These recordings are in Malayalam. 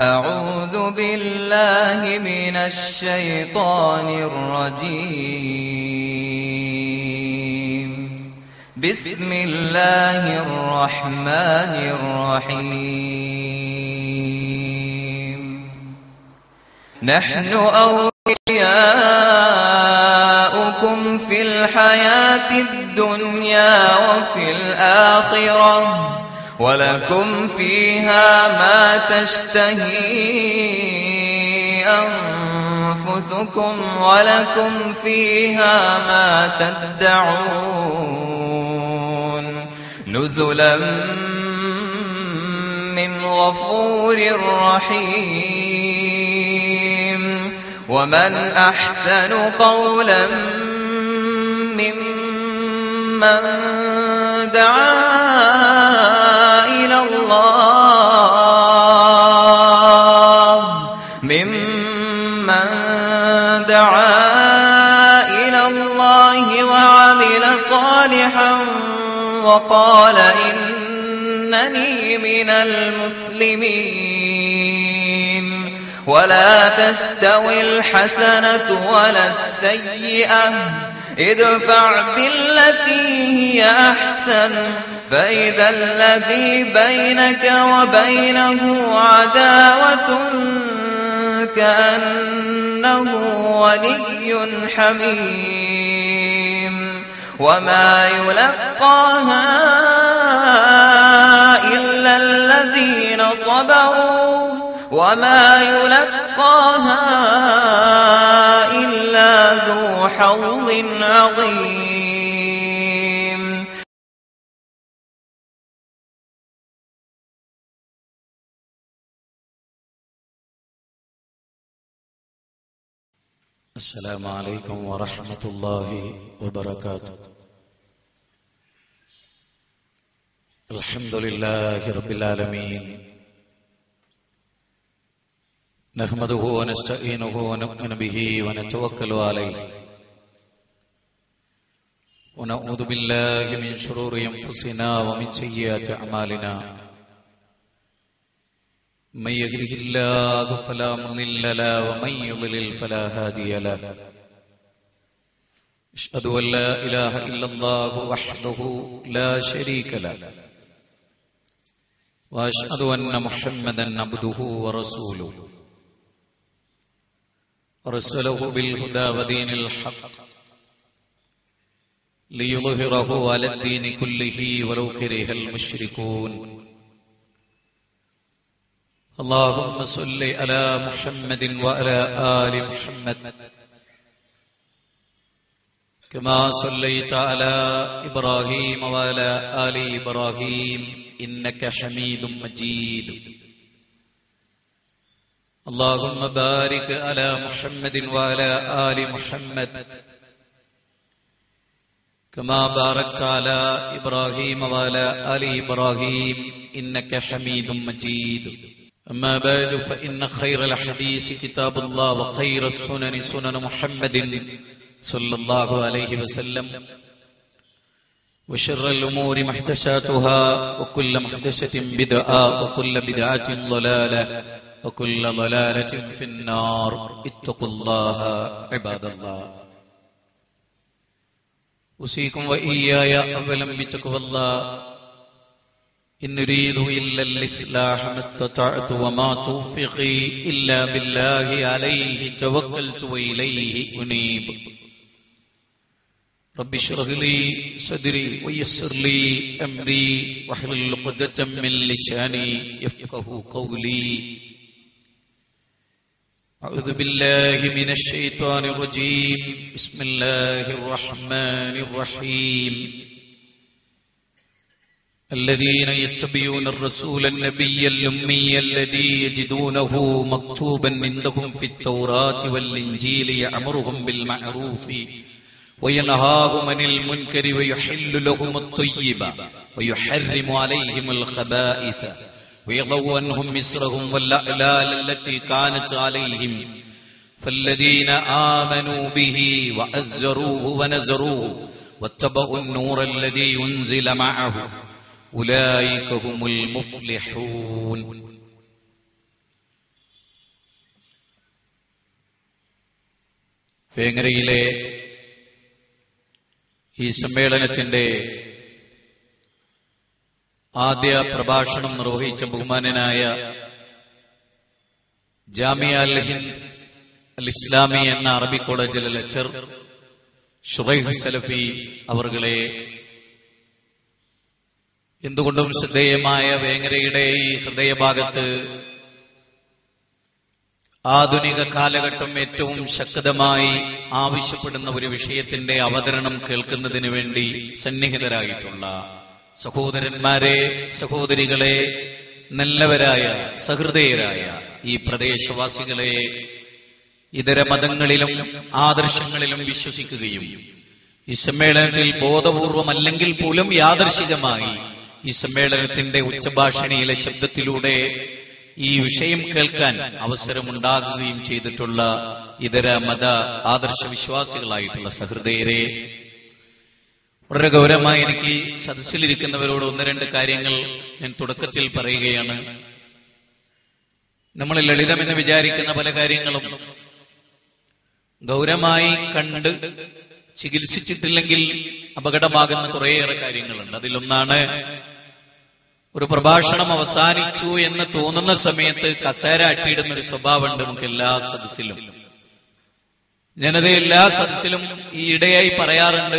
أعوذ بالله من الشيطان الرجيم بسم الله الرحمن الرحيم نحن أولياؤكم في الحياة الدنيا وفي الآخرة ولكم فيها ما تشتهي أنفسكم ولكم فيها ما تدعون نزلا من غفور رحيم ومن أحسن قولا ممن دعا إلى الله ممن دعا إلى الله وعمل صالحا وقال إنني من المسلمين ولا تستوي الحسنة ولا السيئة ادفع بالتي هي أحسن فإذا الذي بينك وبينه عداوة كأنه ولي حميم وما يلقاها إلا الذين صبروا وما يلقاها إلا ذو حظ عظيم السلام عليكم ورحمة الله وبركاته الحمد لله رب العالمين نحمده ونستعينه ونؤمن به ونتوكل عليه ونعوذ بالله من شرور أنفسنا ومن سيئات أعمالنا من يهده الله فلا مضل له ومن يضلل فلا هادي له اشهد ان لا اله الا الله وحده لا شريك له واشهد ان محمدا عبده ورسوله ارسله بالهدى ودين الحق ليظهره على الدين كله ولو كره المشركون اللهم صل على محمد وعلى آل محمد كما صليت على إبراهيم وعلى آل إبراهيم إنك حميد مجيد اللهم بارك على محمد وعلى آل محمد كما باركت على إبراهيم وعلى آل إبراهيم إنك حميد مجيد أما بعد فإن خير الحديث كتاب الله وخير السنن سنن محمد صلى الله عليه وسلم وشر الأمور محدثاتها وكل محدثة بدعة وكل بدعة ضلالة وكل ضلالة في النار اتقوا الله عباد الله أوصيكم وإياي أولا بتقوى الله إن نريد إلا الإصلاح ما استطعت وما توفقي إلا بالله عليه توكلت وإليه أنيب رب اشرح لي صدري ويسر لي أمري واحلل عقدة من لساني يفقه قولي أعوذ بالله من الشيطان الرجيم بسم الله الرحمن الرحيم الذين يتبعون الرسول النبي الأمي الذي يجدونه مكتوبا عندهم في التوراة والإنجيل يأمرهم بالمعروف وينهاهم عن المنكر ويحل لهم الطيب ويحرم عليهم الخبائث ويضع عنهم مصرهم والأعلال التي كانت عليهم فالذين آمنوا به وأزروه ونزروه واتبعوا النور الذي ينزل معه أولئك هم المفلحون വേങ്ങരയിലെ ഈ സമ്മേളനത്തിന്റെ ആദ്യ പ്രഭാഷണം നിർവഹിച്ച ബഹുമാനനായ ജാമിയ അൽ ഹിന്ദ് അൽ ഇസ്ലാമി എന്ന അറബി കോളേജിലെ ലെക്ചർ ഷുറൈഹ് സലഫി അവർകളെ എന്തുകൊണ്ടും ശ്രദ്ധേയമായ വേങ്ങരയുടെ ഈ ഹൃദയഭാഗത്ത് ആധുനിക കാലഘട്ടം ഏറ്റവും ശക്തമായി ആവശ്യപ്പെടുന്ന ഒരു വിഷയത്തിന്റെ അവതരണം കേൾക്കുന്നതിന് വേണ്ടി സന്നിഹിതരായിട്ടുള്ള സഹോദരന്മാരെ സഹോദരികളെ നല്ലവരായ സഹൃദയരായ ഈ പ്രദേശവാസികളെ ഇതര മതങ്ങളിലും ആദർശങ്ങളിലും വിശ്വസിക്കുകയും ഈ സമ്മേളനത്തിൽ ബോധപൂർവം അല്ലെങ്കിൽ പോലും യാദർശികമായി ഈ സമ്മേളനത്തിന്റെ ഉച്ചഭാഷണിയിലെ ശബ്ദത്തിലൂടെ ഈ വിഷയം കേൾക്കാൻ അവസരമുണ്ടാകുകയും ചെയ്തിട്ടുള്ള ഇതര മത ആദർശ വിശ്വാസികളായിട്ടുള്ള സഹൃദയരെ വളരെ ഗൗരവമായി എനിക്ക് സദസ്സിലിരിക്കുന്നവരോട് ഒന്ന് രണ്ട് കാര്യങ്ങൾ ഞാൻ തുടക്കത്തിൽ പറയുകയാണ് നമ്മൾ ലളിതമെന്ന് വിചാരിക്കുന്ന പല കാര്യങ്ങളും ഗൗരവമായി കണ്ട് ചികിത്സിച്ചിട്ടില്ലെങ്കിൽ അപകടമാകുന്ന കുറേയേറെ കാര്യങ്ങളുണ്ട് അതിലൊന്നാണ് ഒരു പ്രഭാഷണം അവസാനിച്ചു എന്ന് തോന്നുന്ന സമയത്ത് കസേര അട്ടിയിടുന്ന ഒരു സ്വഭാവമുണ്ട് നമുക്ക് എല്ലാ സദസ്സിലും ജനത എല്ലാ സദസ്സിലും ഈ ഇടയായി പറയാറുണ്ട്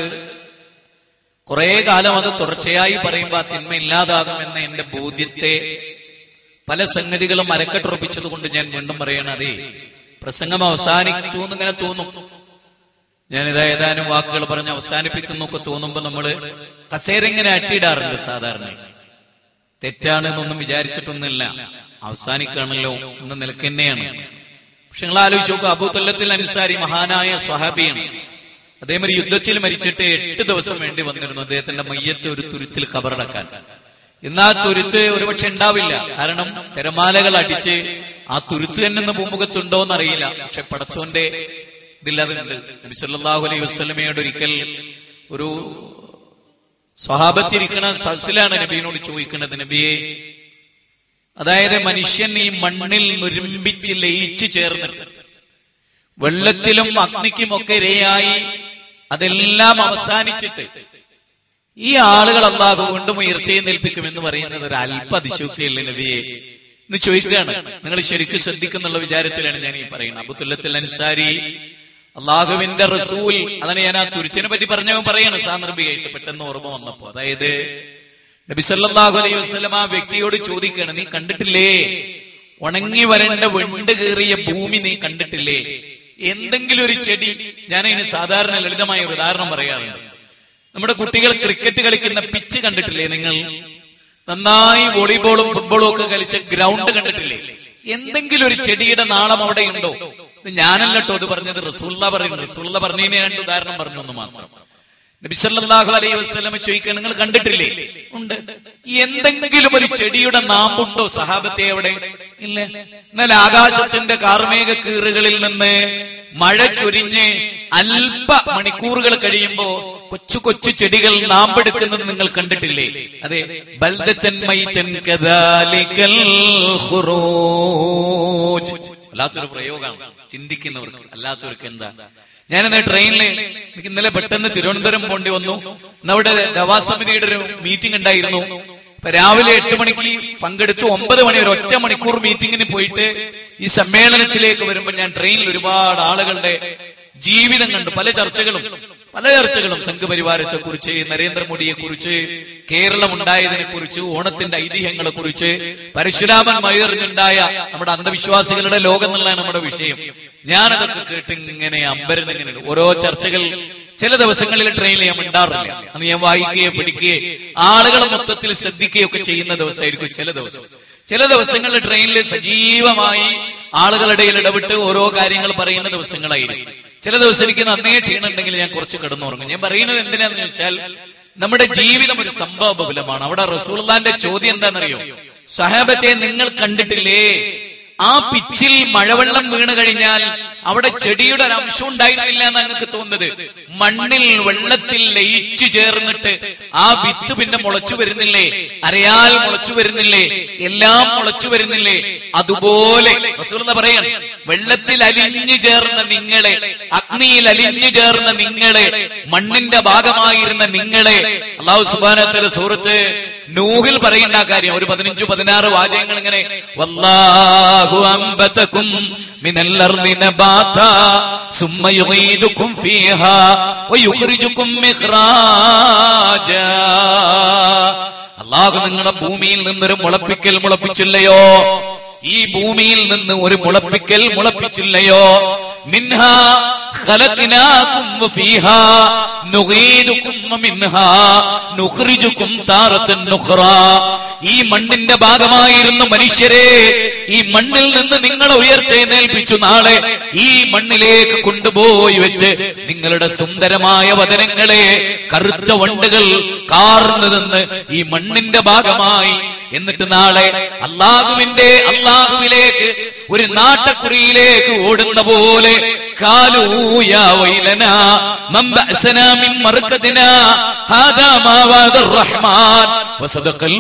കുറെ കാലം അത് തുടർച്ചയായി പറയുമ്പോൾ ആ തിന്മ ഇല്ലാതാകുമെന്ന എന്റെ ബോധ്യത്തെ പല സംഗതികളും അരക്കെട്ടുറപ്പിച്ചത് കൊണ്ട് ഞാൻ വീണ്ടും പറയണം അതെ പ്രസംഗം അവസാനിച്ചു എന്നിങ്ങനെ തോന്നും ഞാനിത് ഏതാനും വാക്കുകൾ പറഞ്ഞ് അവസാനിപ്പിക്കുന്നു ഒക്കെ തോന്നുമ്പോൾ നമ്മൾ കസേര ഇങ്ങനെ അട്ടിയിടാറുണ്ട് സാധാരണ തെറ്റാണ് എന്നൊന്നും വിചാരിച്ചിട്ടൊന്നുമില്ല അവസാനിക്കുകയാണല്ലോ എന്ന നിലക്ക് തന്നെയാണ് പക്ഷെ നിങ്ങൾ ആലോചിച്ച് നോക്കുക അബൂത്തല്ലത്തിൽ അനുസാരി മഹാനായ സ്വഹാബിയാണ് അദ്ദേഹം ഒരു യുദ്ധത്തിൽ മരിച്ചിട്ട് എട്ട് ദിവസം വേണ്ടി വന്നിരുന്നു അദ്ദേഹത്തിന്റെ മയ്യത്ത് ഒരു തുരുത്തിൽ കബറടക്കാൻ ഇന്ന് ആ തുരുത്ത് ഒരുപക്ഷെ ഉണ്ടാവില്ല കാരണം തിരമാലകൾ അടിച്ച് ആ തുരുത്ത് തന്നെ ഭൂമുഖത്തുണ്ടോ എന്നറിയില്ല പക്ഷെ പടച്ചോന്റെ ഇതില്ലാതുണ്ട് നബി സല്ലല്ലാഹു അലൈഹി വസല്ലമയോട് ഒരിക്കൽ ഒരു സ്വഹാബത്തിരിക്കണ സദസ്സിലാണ് നബിയോട് ചോദിക്കുന്നത് നബിയെ അതായത് മനുഷ്യൻ ഈ മണ്ണിൽ നുരുമ്പിച്ച് ലയിച്ചു ചേർന്നിട്ട് വെള്ളത്തിലും അഗ്നിക്കും ഒക്കെ ഇരയായി അതെല്ലാം അവസാനിച്ചിട്ട് ഈ ആളുകൾ അള്ളാഹു കൊണ്ടും ഉയർത്തി നിൽപ്പിക്കും എന്ന് പറയുന്നത് ഒരു അല്പ അതിശോക്തിയല്ലേ നബിയെ എന്ന് ചോദിക്കുകയാണ് നിങ്ങൾ ശരിക്കും ശ്രദ്ധിക്കുന്നുള്ള വിചാരത്തിലാണ് ഞാൻ ഈ പറയുന്നത് അബുത്തുല്ലത്തിൽ അൻസാരി അള്ളാഹുവിന്റെ റസൂൽ അതാണ് ഞാൻ ആ തുരുത്തിനെ പറ്റി പറഞ്ഞവൻ പറയാണ് സാന്ദർഭികമായിട്ട് പെട്ടെന്ന് ഓർമ്മ വന്നപ്പോ അതായത് നബി സല്ലല്ലാഹു അലൈഹി വസല്ലം ആ വ്യക്തിയോട് ചോദിക്കുകയാണ് നീ കണ്ടിട്ടില്ലേ ഉണങ്ങി വരേണ്ട വെണ്ട് കീറിയ ഭൂമി നീ കണ്ടിട്ടില്ലേ എന്തെങ്കിലും ഒരു ചെടി ഞാൻ അതിന് സാധാരണ ലളിതമായ ഒരു ഉദാഹരണം പറയാറുണ്ട് നമ്മുടെ കുട്ടികൾ ക്രിക്കറ്റ് കളിക്കുന്ന പിച്ച് കണ്ടിട്ടില്ലേ നിങ്ങൾ നന്നായി വോളിബോളും ഫുട്ബോളും ഒക്കെ കളിച്ച ഗ്രൗണ്ട് കണ്ടിട്ടില്ലേ എന്തെങ്കിലും ഒരു ചെടിയുടെ നാളം അവിടെ ഉണ്ടോ ഇത് ഞാനല്ല കേട്ടോ അത് പറഞ്ഞത് റസൂള്ള പറയുന്നു റസൂള്ള പറഞ്ഞതിന് രണ്ട് ഉദാഹരണം പറഞ്ഞു എന്ന് മാത്രം നബി സല്ലല്ലാഹു അലൈഹി വസല്ലം ചോദിക്കാൻ നിങ്ങൾ കണ്ടിട്ടില്ലേ ഉണ്ട് എന്തെങ്കിലും ഒരു ചെടിയുടെ നാമ്പുണ്ടോ സഹാബത്തെ അവിടെ ഇല്ല എന്നാൽ ആകാശത്തിന്റെ കാർമേഘ കീറുകളിൽ നിന്ന് മഴ ചൊരിഞ്ഞ് അല്പ മണിക്കൂറുകൾ കഴിയുമ്പോ കൊച്ചു കൊച്ചു ചെടികൾ നാമ്പെടുക്കുന്നത് നിങ്ങൾ കണ്ടിട്ടില്ലേ അതെ ബൽദത്തൻ മൈതൻ കദാലികൽ ഖുറൂജ് അല്ലാത്തൊരു പ്രയോഗമാണ് ചിന്തിക്കുന്നവർക്ക് അല്ലാത്തവർക്ക് എന്താ ഞാനിന്ന് ട്രെയിനിൽ എനിക്ക് ഇന്നലെ പെട്ടെന്ന് തിരുവനന്തപുരം പോണ്ടി വന്നു ഇന്ന് അവിടെ ദവാസമിതിയുടെ ഒരു മീറ്റിംഗ് ഉണ്ടായിരുന്നു ഇപ്പൊ രാവിലെ എട്ട് മണിക്ക് പങ്കെടുത്തു ഒമ്പത് മണി വരെ ഒറ്റ മണിക്കൂർ മീറ്റിംഗിന് പോയിട്ട് ഈ സമ്മേളനത്തിലേക്ക് വരുമ്പോൾ ഞാൻ ട്രെയിനിൽ ഒരുപാട് ആളുകളുടെ ജീവിതം കണ്ടു പല ചർച്ചകളും പല ചർച്ചകളും സംഘപരിവാരത്തെ കുറിച്ച് നരേന്ദ്രമോദിയെ കുറിച്ച് കേരളം ഉണ്ടായതിനെ കുറിച്ച് ഓണത്തിന്റെ ഐതിഹ്യങ്ങളെ കുറിച്ച് പരശുരാമൻ മയറിഞ്ഞുണ്ടായ നമ്മുടെ അന്ധവിശ്വാസികളുടെ ലോകം എന്നുള്ളതാണ് നമ്മുടെ വിഷയം ഞാനതൊക്കെ കേട്ട് ഇങ്ങനെ അമ്പരന്ന് ഇങ്ങനെ ഓരോ ചർച്ചകൾ ചില ദിവസങ്ങളിൽ ട്രെയിനിൽ ഞാൻ മിണ്ടാറില്ല അന്ന് ഞാൻ വായിക്കുകയോ പഠിക്കുകയോ ആളുകൾ മൊത്തത്തിൽ ശ്രദ്ധിക്കുകയൊക്കെ ചെയ്യുന്ന ദിവസമായിരിക്കും ചില ദിവസം ചില ദിവസങ്ങളിൽ ട്രെയിനിൽ സജീവമായി ആളുകളുടെ ഇടപെട്ട് ഓരോ കാര്യങ്ങൾ പറയുന്ന ദിവസങ്ങളായിരിക്കും ചില ദിവസം എനിക്ക് നന്നേ ക്ഷീണുണ്ടെങ്കിൽ ഞാൻ കുറച്ച് കിടന്നുറങ്ങും ഞാൻ പറയുന്നത് എന്തിനാന്ന് ചോദിച്ചാൽ നമ്മുടെ ജീവിതം ഒരു സംഭവ ബഹുലമാണ് അവിടെ റസൂള്ളാന്റെ ചോദ്യം എന്താണെന്നറിയോ സഹാബത്തെ നിങ്ങൾ കണ്ടിട്ടില്ലേ ആ പിച്ചിൽ മഴവെള്ളം വീണ് കഴിഞ്ഞാൽ അവിടെ ചെടിയുടെ ഒരു അംശം ഉണ്ടായിരുന്നില്ല എന്ന് നിങ്ങൾക്ക് തോന്നുന്നത് മണ്ണിൽ വെള്ളത്തിൽ ലയിച്ചു ചേർന്നിട്ട് ആ വിത്ത് പിന്നെ മുളച്ചു വരുന്നില്ലേ അരയാൽ മുളച്ചു വരുന്നില്ലേ എല്ലാം മുളച്ചു വരുന്നില്ലേ അതുപോലെ റസൂലുള്ള പറയാൻ വെള്ളത്തിൽ അലിഞ്ഞു ചേർന്ന നിങ്ങളെ അഗ്നിയിൽ അലിഞ്ഞു ചേർന്ന നിങ്ങളെ മണ്ണിന്റെ ഭാഗമായിരുന്ന നിങ്ങളെ അള്ളാഹു സുബാനത്തിലെ സുഹൃത്ത് നൂഹിൽ പറയേണ്ട ആ കാര്യം ഒരു പതിനഞ്ചു പതിനാറ് വാചകങ്ങൾ ഇങ്ങനെ വല്ലാഹു അംബതകും മിനൽ അർളി നബാതാ സുമ്മ യുഈദുകും ഫീഹാ വയുഖ്രിജുകും ഇഖ്റാജാ അള്ളാഹു നിങ്ങളെ ഭൂമിയിൽ നിന്നൊരു മുളപ്പിക്കൽ മുളപ്പിച്ചില്ലയോ ഈ ഭൂമിയിൽ നിന്ന് ഒരു മുളപ്പിക്കൽ മുളപ്പിച്ചില്ലയോ മിൻഹ خلقناكم وفيها نعيدكم ومنها نخرجكم تارة أخرى ഈ മണ്ണിന്റെ ഭാഗമായിരുന്ന മനുഷ്യരെ ഈ മണ്ണിൽ നിന്ന് നിങ്ങളെ ഉയർത്തെഴുന്നേൽപ്പിച്ചു നാളെ ഈ മണ്ണിലേക്ക് കൊണ്ടുപോയി വെച്ച് നിങ്ങളുടെ സുന്ദരമായ വചനങ്ങളെ കറുത്ത വണ്ടുകൾ കാർന്നു നിന്ന് ഈ മണ്ണിന്റെ ഭാഗമായി എന്നിട്ട് നാളെ അള്ളാഹുവിന്റെ അള്ളാഹുവിലേക്ക് ഒരു നാട്ടക്കുറിയിലേക്ക് ഓടുന്ന പോലെ കാലൂയ വൈലന മമ്പഅസന മിൻ മർക്കദിന ഹാദാ മാ വഅദ റഹ്മാൻ വസദഖൽ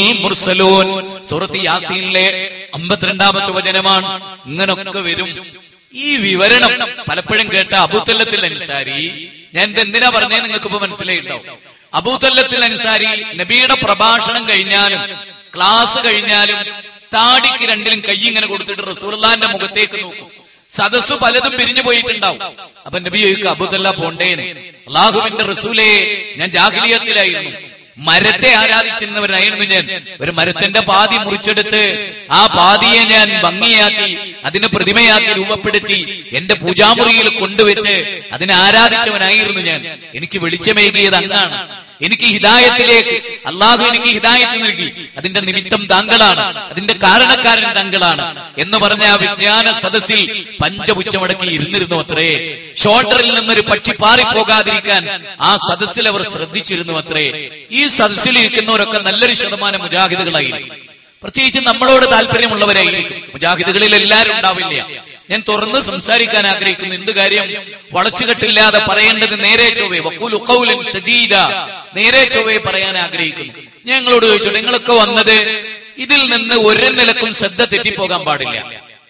മുർസലൂൻ സൂറത്ത് യാസീനിലെ 52ാമത്തെ വചനമാണ് ഇങ്ങനൊക്കെ വരും ഈ വിവരണം പലപ്പോഴും കേട്ട അബൂത്തല്ലത്തിൽ അൻസാരി ഞാൻ ഇത് എന്തിനാ പറഞ്ഞേ നിങ്ങൾക്ക് ഇപ്പൊ മനസ്സിലായിട്ടോ അബൂത്തല്ലത്തിൽ അൻസാരി നബിയുടെ പ്രഭാഷണം കഴിഞ്ഞാലും ക്ലാസ് കഴിഞ്ഞാലും താടിക്ക് രണ്ടിലും കൈ ഇങ്ങനെ കൊടുത്തിട്ട് റസൂലുള്ളാന്റെ മുഖത്തേക്ക് നോക്കും സദസ്സു പലതും പിരിഞ്ഞു പോയിട്ടുണ്ടാവും അപ്പൊ നബി ചോദിക്കും അബുദല്ല പോണ്ടേന്ന് അള്ളാഹുവിന്റെ റസൂലേ ഞാൻ ജാഹിലിയത്തിലായിരുന്നു മരത്തെ ആരാധിച്ചിരുന്നവരായിരുന്നു ഞാൻ ഒരു മരത്തിന്റെ പാതി മുറിച്ചെടുത്ത് ആ പാതിയെ ഞാൻ ഭംഗിയാക്കി അതിനെ പ്രതിമയാക്കി രൂപപ്പെടുത്തി എന്റെ പൂജാമുറിയിൽ കൊണ്ടുവച്ച് അതിനെ ആരാധിച്ചവനായിരുന്നു ഞാൻ എനിക്ക് വെളിച്ചമേകിയത് അങ്ങാണ് എനിക്ക് ഹിദായത്തിലേക്ക് അള്ളാഹു എനിക്ക് ഹിദായത്ത് നൽകി അതിന്റെ നിമിത്തം താങ്കളാണ് അതിന്റെ കാരണക്കാരൻ താങ്കളാണ് എന്ന് പറഞ്ഞ ആ വിജ്ഞാന സദസ്സിൽ പഞ്ചപുച്ചമടക്കി ഇരുന്നിരുന്നു അത്രേ ഷോൾഡറിൽ നിന്നൊരു പക്ഷി പാറിപ്പോകാതിരിക്കാൻ ആ സദസ്സിൽ അവർ ശ്രദ്ധിച്ചിരുന്നു അത്രേ ഈ സദസ്സിൽ ഇരിക്കുന്നവരൊക്കെ നല്ലൊരു ശതമാനം മുജാഹിദുകളായിരിക്കും പ്രത്യേകിച്ച് നമ്മളോട് താല്പര്യമുള്ളവരായിരിക്കും മുജാഹിദുകളിൽ എല്ലാവരും ഉണ്ടാവില്ല ഞാൻ തുറന്ന് സംസാരിക്കാൻ ആഗ്രഹിക്കുന്നു എന്ത് കാര്യം വളച്ചുകെട്ടില്ലാതെ പറയേണ്ടത് നേരെ ചൊവ്വേ വഖൂലു ഖൗലൻ സദീദ നേരെ ചൊവ്വേ പറയാൻ ആഗ്രഹിക്കുന്നു ഞങ്ങളോട് ചോദിച്ചു നിങ്ങളൊക്കെ വന്നത് ഇതിൽ നിന്ന് ഒരു നിലക്കും ശ്രദ്ധ തെറ്റിപ്പോകാൻ പാടില്ല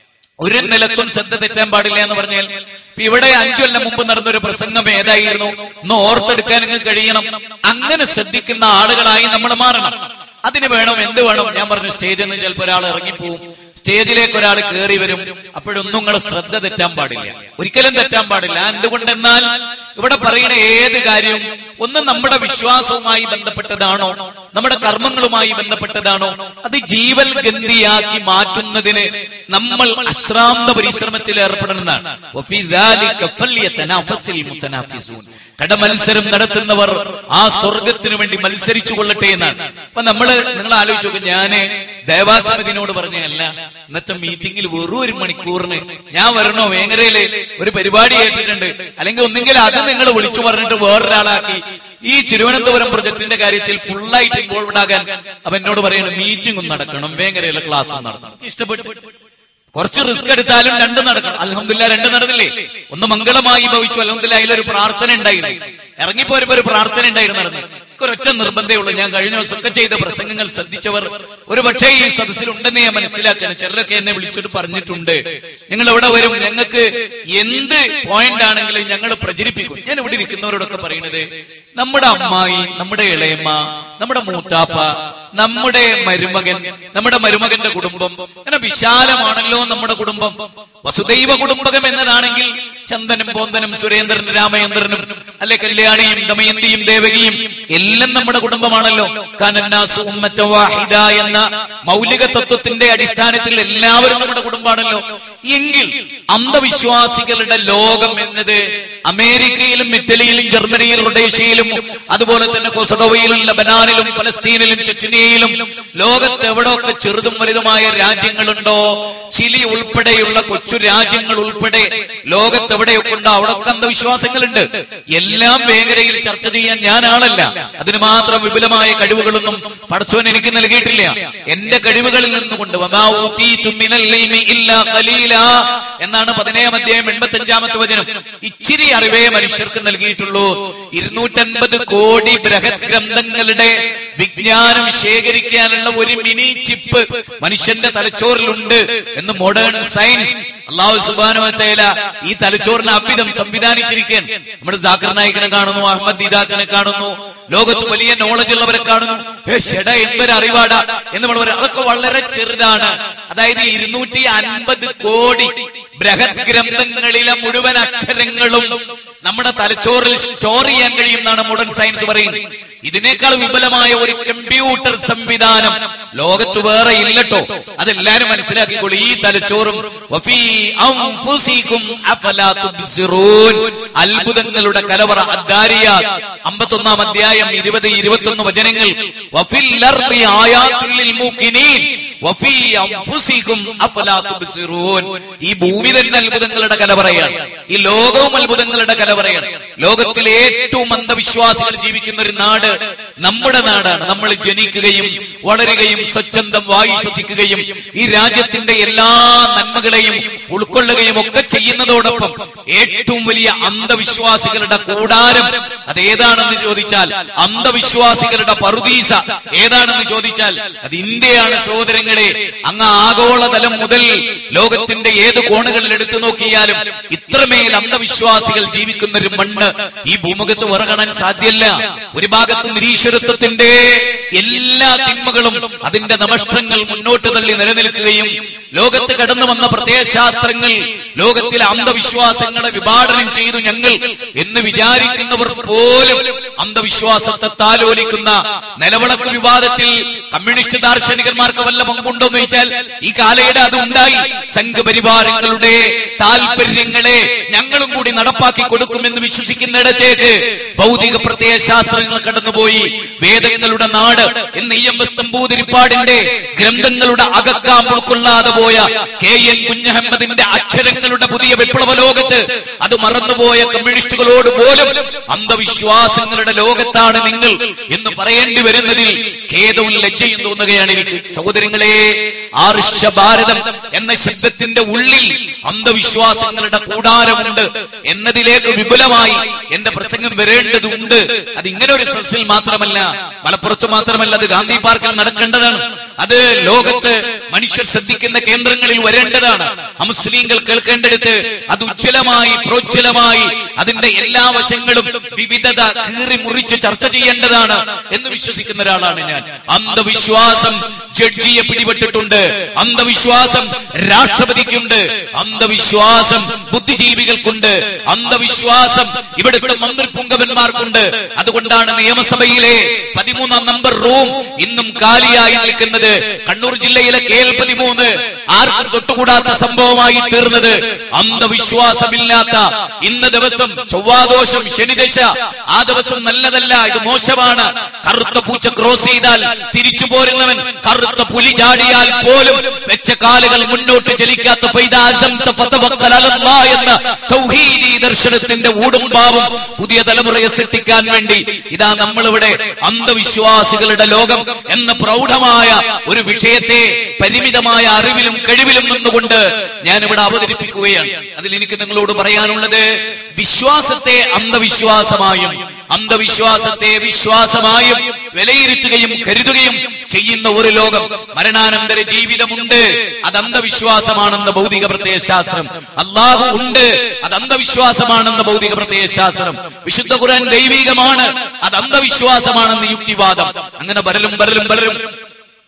ഒരു നിലക്കും ശ്രദ്ധ തെറ്റാൻ പാടില്ല എന്ന് പറഞ്ഞാൽ ഇപ്പൊ ഇവിടെ അഞ്ചു കൊല്ലം മുമ്പ് നടന്നൊരു പ്രസംഗം ഏതായിരുന്നു ഒന്ന് ഓർത്തെടുക്കാൻ നിങ്ങൾക്ക് കഴിയണം അങ്ങനെ ശ്രദ്ധിക്കുന്ന ആളുകളായി നമ്മൾ മാറണം അതിന് വേണം എന്ത് വേണം ഞാൻ പറഞ്ഞു സ്റ്റേജിൽ നിന്ന് ചിലപ്പോൾ ഒരാൾ ഇറങ്ങിപ്പോവും സ്റ്റേജിലേക്ക് ഒരാൾ കയറി വരും അപ്പോഴൊന്നും നിങ്ങളെ ശ്രദ്ധ തെറ്റാൻ പാടില്ല ഒരിക്കലും തെറ്റാൻ പാടില്ല എന്തുകൊണ്ടെന്നാൽ ഇവിടെ പറയുന്ന ഏത് കാര്യവും ഒന്ന് നമ്മുടെ വിശ്വാസവുമായി ബന്ധപ്പെട്ടതാണോ നമ്മുടെ കർമ്മങ്ങളുമായി ബന്ധപ്പെട്ടതാണോ അത് ജീവൽ ഗന്ധിയാക്കി മാറ്റുന്നതിന് നമ്മൾ അശ്രാന്ത പരിശ്രമത്തിൽ ഏർപ്പെടുന്നതാണ് വഫീ ذَلِكَ فَلْيَتَنَافَسِ الْمُتَنَافِسُونَ. കടമത്സരം നടത്തുന്നവർ ആ സ്വർഗത്തിന് വേണ്ടി മത്സരിച്ചു കൊള്ളട്ടെ എന്നാണ് അപ്പൊ നമ്മള് നിങ്ങൾ ആലോചിച്ച് നോക്കും ഞാന് ദേവാസമിതിനോട് പറഞ്ഞല്ല ഇന്നത്തെ മീറ്റിംഗിൽ വെറും ഒരു മണിക്കൂറിന് ഞാൻ വരണോ വേങ്ങരയില് ഒരു പരിപാടി കേട്ടിട്ടുണ്ട് അല്ലെങ്കിൽ ഒന്നെങ്കിൽ അത് നിങ്ങൾ വിളിച്ചു പറഞ്ഞിട്ട് വേറൊരാളാക്കി ഈ തിരുവനന്തപുരം പ്രൊജക്ടിന്റെ കാര്യത്തിൽ ഫുള്ളായിട്ട് ഇൻവോൾവ് ആകാൻ അപ്പൊ എന്നോട് പറയുന്നത് മീറ്റിംഗും നടക്കണം വേങ്ങരയിലെ ക്ലാസ്സും നടക്കണം ഇഷ്ടപ്പെട്ടു കുറച്ച് റിസ്ക് എടുത്താലും രണ്ട് നടക്കണം അലഹമില്ല രണ്ട് നടന്നില്ലേ ഒന്ന് മംഗളമായി ഭവിച്ചു അലഹമില്ല അതിലൊരു പ്രാർത്ഥന ഉണ്ടായിരുന്നു ഇറങ്ങിപ്പോരുമ്പോ ഒരു പ്രാർത്ഥന ഉണ്ടായിരുന്നു നടന്നു ഒരൊറ്റ നിർബന്ധമേ ഉള്ളൂ ഞാൻ കഴിഞ്ഞ ദിവസമൊക്കെ ചെയ്ത പ്രസംഗങ്ങൾ ശ്രദ്ധിച്ചവർ ഒരു പക്ഷേ ഈ സദസ്സിൽ ഉണ്ടെന്ന് ഞാൻ മനസ്സിലാക്കണം ചിലരൊക്കെ എന്നെ വിളിച്ചിട്ട് പറഞ്ഞിട്ടുണ്ട് ഞങ്ങൾ ഇവിടെ വരും ഞങ്ങൾക്ക് എന്ത് പോയിന്റ് ആണെങ്കിലും ഞങ്ങൾ പ്രചരിപ്പിക്കും ഞാൻ ഇവിടെ ഇരിക്കുന്നവരോടൊക്കെ പറയുന്നത് നമ്മുടെ അമ്മായി നമ്മുടെ ഇളയമ്മ നമ്മുടെ മൂത്താപ്പ നമ്മുടെ മരുമകൻ നമ്മുടെ മരുമകന്റെ കുടുംബം അങ്ങനെ വിശാലമാണല്ലോ നമ്മുടെ കുടുംബം വസുദൈവ കുടുംബകം എന്നതാണെങ്കിൽ ചന്ദനും പോന്തനും സുരേന്ദ്രനും രാമചന്ദ്രനും അല്ലെ കല്യാണിയും ദമയന്തിയും ദേവകിയും എല്ലാം നമ്മുടെ കുടുംബമാണല്ലോ കാനന്നാസു ഉമ്മത്ത വാഹിദ എന്ന മൗലിക തത്വത്തിന്റെ അടിസ്ഥാനത്തിൽ എല്ലാവരും നമ്മുടെ കുടുംബമാണല്ലോ എങ്കിൽ അന്ധവിശ്വാസികളുടെ ലോകം എന്നത് അമേരിക്കയിലും ഇറ്റലിയിലും ജർമ്മനിയിലും റൊഡേഷ്യയിലും അതുപോലെ തന്നെ കൊസഡോവയിലും ലബനാനിലും പലസ്തീനിലും ചെച്ചനിയയിലും ലോകത്ത് എവിടെയൊക്കെ ചെറുതും വലുതുമായ രാജ്യങ്ങളുണ്ടോ ചിലി ഉൾപ്പെടെയുള്ള കൊച്ചു രാജ്യങ്ങൾ ഉൾപ്പെടെ ലോകത്ത് എവിടെയൊക്കെ ഉണ്ടോ അവിടെയൊക്കെ അന്ധവിശ്വാസങ്ങളുണ്ട് എല്ലാം മേഖലയിൽ ചർച്ച ചെയ്യാൻ ഞാൻ ആളല്ല അതിന് മാത്രം വിപുലമായ കഴിവുകളൊന്നും പടച്ചോൻ എനിക്ക് നൽകിയിട്ടില്ല എന്റെ കഴിവുകളിൽ നിന്നുകൊണ്ട് വമാ ഊതീതു മിനൽ ഇൽമി ഇല്ലാ ഖലീലാ എന്നാണ് പതിനേഴാം അധ്യായം എൺപത്തഞ്ചാമത്തെ വചനം ഇച്ചിരി അറിവേ മനുഷ്യർക്ക് നൽകിയിട്ടുള്ളൂ ഇരുന്നൂറ്റൻപത് കോടി ബൃഹത് ഗ്രന്ഥങ്ങളുടെ വിജ്ഞാനം ശേഖരിക്കാനുള്ള ഒരു മിനി ചിപ്പ് മനുഷ്യന്റെ തലച്ചോറിലുണ്ട് എന്ന് മോഡേൺ സയൻസ് അള്ളാഹു സുബാനുവത്തേല ഈ തലച്ചോറിന് അഭിതം സംവിധാനിച്ചിരിക്കാൻ നമ്മുടെ ജാക്കർ നായിക്കിനെ കാണുന്നു അഹമ്മദ് ദീദാത്തിനെ കാണുന്നു ലോകത്ത് വലിയ നോളജ് ഉള്ളവരെ കാണുന്നു ഏ ഷെട എന്തൊരു അറിവാടാ എന്ന് നമ്മൾ പറയും അതൊക്കെ വളരെ ചെറുതാണ് അതായത് ഇരുന്നൂറ്റി അൻപത് കോടി ബൃഹത് ഗ്രന്ഥങ്ങളിലെ മുഴുവൻ അക്ഷരങ്ങളും നമ്മുടെ തലച്ചോറിൽ സ്റ്റോർ ചെയ്യാൻ കഴിയുമെന്നാണ് മോഡേൺ സയൻസ് പറയുന്നത് ഇതിനേക്കാൾ വിപുലമായ ഒരു കമ്പ്യൂട്ടർ സംവിധാനം ലോകത്ത് വേറെ ഇല്ലട്ടോ അതെല്ലാരും മനസ്സിലാക്കിക്കോളൂ ഈ തലച്ചോറും വഫീ അൻഫുസികും അഫലാ തുബ്സിറൂൻ. അത്ഭുതങ്ങളുടെ കലവറ അദ്ദാരിയാത്ത് അമ്പത്തൊന്നാം അധ്യായം ഇരുപത് ഇരുപത്തൊന്ന് വചനങ്ങൾ വഫിൽ അർദി ആയാത്തുൽ ലിൽ മൂഖിനീൻ വഫീ അൻഫുസികും അഫലാ തുബ്സിറൂൻ. ഈ ഭൂമി തന്നെ അത്ഭുതങ്ങളുടെ കലവറയാണ് ഈ ലോകവും അത്ഭുതങ്ങളുടെ കലവറയാണ് ലോകത്തിലെ ഏറ്റവും അന്ധവിശ്വാസികൾ ജീവിക്കുന്ന ഒരു നാട് നമ്മുടെ നാടാണ് നമ്മൾ ജനിക്കുകയും വളരുകയും സ്വച്ഛന്തം വായു ശ്വസിക്കുകയും ഈ രാജ്യത്തിന്റെ എല്ലാ നന്മകളെയും ഉൾക്കൊള്ളുകയും ഒക്കെ ചെയ്യുന്നതോടൊപ്പം ഏറ്റവും വലിയ അന്ധവിശ്വാസികളുടെ കൂടാരം അത് ഏതാണെന്ന് ചോദിച്ചാൽ അന്ധവിശ്വാസികളുടെ പറുദീസ ഏതാണെന്ന് ചോദിച്ചാൽ അത് ഇന്ത്യയാണ് സഹോദരങ്ങളെ അങ്ങ് ആഗോളതലം മുതൽ ലോകത്തിന്റെ ഏത് കോണുകളിൽ എടുത്തു നോക്കിയാലും ഇത്രമേൽ അന്ധവിശ്വാസികൾ ജീവിക്കുന്ന ഒരു മണ്ണ് ഈ ഭൂമുഖത്ത് ഉറങ്ങാൻ സാധ്യല്ല ഒരു ഭാഗത്ത് നിരീശ്വരത്വത്തിന്റെ എല്ലാ തിന്മകളും അതിന്റെ നമഷ്ടങ്ങൾ മുന്നോട്ട് തള്ളി നിലനിൽക്കുകയും ലോകത്ത് കടന്നു വന്ന പ്രത്യയശാസ്ത്രങ്ങൾ ലോകത്തിലെ അന്ധവിശ്വാസങ്ങളെ വിഭാടനം ചെയ്തു ഞങ്ങൾ എന്ന് വിചാരിക്കുന്നവർ പോലും അന്ധവിശ്വാസത്തെ താലോലിക്കുന്ന നിലവിളക്ക് വിവാദത്തിൽ കമ്മ്യൂണിസ്റ്റ് ദാർശനികന്മാർക്ക് വല്ല പങ്കുണ്ടോ എന്ന് ചോദിച്ചാൽ ഈ കാലയുടെ അത് ഉണ്ടായി സംഘപരിവാരങ്ങളുടെ താല്പര്യങ്ങളെ ഞങ്ങളും കൂടി നടപ്പാക്കി കൊടുക്കുമെന്ന് വിശ്വസിക്കുന്നിടത്തേക്ക് ഭൗതിക പ്രത്യയശാസ്ത്രങ്ങൾ കടന്നുപോയി വേദങ്ങളുടെ നാട് എന്ന് ഇ എം എസ് നമ്പൂതിരിപ്പാടിന്റെ ഗ്രന്ഥങ്ങളുടെ അകക്കാം ഉൾക്കൊള്ളാതെ പോയ കെ എൻ കുഞ്ഞഹമ്മദിന്റെ അക്ഷരങ്ങളുടെ പുതിയ വിപ്ലവ ലോകത്ത് അത് മറന്നുപോയ കമ്മ്യൂണിസ്റ്റുകളോട് പോലും അന്ധവിശ്വാസങ്ങളുടെ ലോകത്താണ് നിങ്ങൾ എന്ന് പറയേണ്ടി വരുന്നതിൽ ഖേദവും ലജ്ജയും തോന്നുകയാണ് എനിക്ക് സഹോദരങ്ങളെ ആർഷ ഭാരതം എന്ന ശബ്ദത്തിന്റെ ഉള്ളിൽ അന്ധവിശ്വാസങ്ങളുടെ കൂടാരമുണ്ട് എന്നതിലേക്ക് വിപുലമായി എന്റെ പ്രസംഗം വരേണ്ടതുണ്ട് അത് ഇങ്ങനെ ഒരു സദസ്സിൽ മാത്രമല്ല മലപ്പുറത്ത് മാത്രമല്ല അത് ഗാന്ധി പാർക്കിൽ നടക്കേണ്ടതാണ് അത് ലോകത്ത് മനുഷ്യർ ശ്രദ്ധിക്കുന്ന കേന്ദ്രങ്ങളിൽ വരേണ്ടതാണ് അമുസ്ലിങ്ങൾ കേൾക്കേണ്ടടുത്ത് അത് ഉജ്ജ്വലമായി പ്രോജ്വലമായി അതിന്റെ എല്ലാ വശങ്ങളും വിവിധത കീറി മുറിച്ച് ചർച്ച ചെയ്യേണ്ടതാണ് എന്ന് വിശ്വസിക്കുന്ന ഒരാളാണ് ഞാൻ അന്ധവിശ്വാസം ജഡ്ജിയെ പിടിപെട്ടിട്ടുണ്ട് അന്ധവിശ്വാസം രാഷ്ട്രപതിക്കുണ്ട് അന്ധവിശ്വാസം ബുദ്ധിജീവികൾക്കുണ്ട് അന്ധവിശ്വാസം ഇവിടുത്തെ മന്ത്രിപുങ്കവന്മാർക്കുണ്ട് അതുകൊണ്ടാണ് നിയമസഭയിലെ പതിമൂന്നാം നമ്പർ റൂം ഇന്നും കാലിയായി നിൽക്കുന്നത് കണ്ണൂർ ജില്ലയിലെ കെ എൽ പതിമൂന്ന് ആർക്കും തൊട്ടുകൂടാത്ത സംഭവമായി തീർന്നത് അന്ധവിശ്വാസമില്ലാത്ത ഇന്ന് ദിവസം ചൊവ്വാദോഷം ശനിദശ ആ ദിവസം നല്ലതല്ല ഇത് മോശമാണ് കറുത്ത പൂച്ച ക്രോസ് ചെയ്താൽ തിരിച്ചു പോരുന്നവൻ കറുത്ത പുലി ചാടിയാൽ പോലും വെച്ച കാലുകൾ മുന്നോട്ട് ചലിക്കാത്ത ഫൈദാ അസംത ഫതവക്കൽ അലല്ലാ എന്ന തൗഹീദി ദർശനത്തിന്റെ ഊടും പാവും പുതിയ തലമുറയെ സൃഷ്ടിക്കാൻ വേണ്ടി ഇതാ നമ്മളിവിടെ അന്ധവിശ്വാസികളുടെ ലോകം എന്ന പ്രൗഢമായ ഒരു വിഷയത്തെ പരിമിതമായ അറിവിലും കഴിവിലും നിന്നുകൊണ്ട് ഞാൻ ഇവിടെ അവതരിപ്പിക്കുകയാണ് അതിൽ എനിക്ക് നിങ്ങളോട് പറയാനുള്ളത് വിശ്വാസത്തെ അന്ധവിശ്വാസമായും അന്ധവിശ്വാസത്തെ വിശ്വാസമായും വിലയിരുത്തുകയും കരുതുകയും ചെയ്യുന്ന ഒരു ലോകം മരണാനന്തര ജീവിതമുണ്ട് അത് അന്ധവിശ്വാസമാണെന്ന് ഭൗതിക പ്രത്യയശാസ്ത്രം അള്ളാഹു ഉണ്ട് അത് അന്ധവിശ്വാസമാണെന്ന് ഭൗതിക പ്രത്യയശാസ്ത്രം വിശുദ്ധ ഖുർആൻ ദൈവികമാണ് അത് അന്ധവിശ്വാസമാണെന്ന് യുക്തിവാദം അങ്ങനെ പലരും പലരും പലരും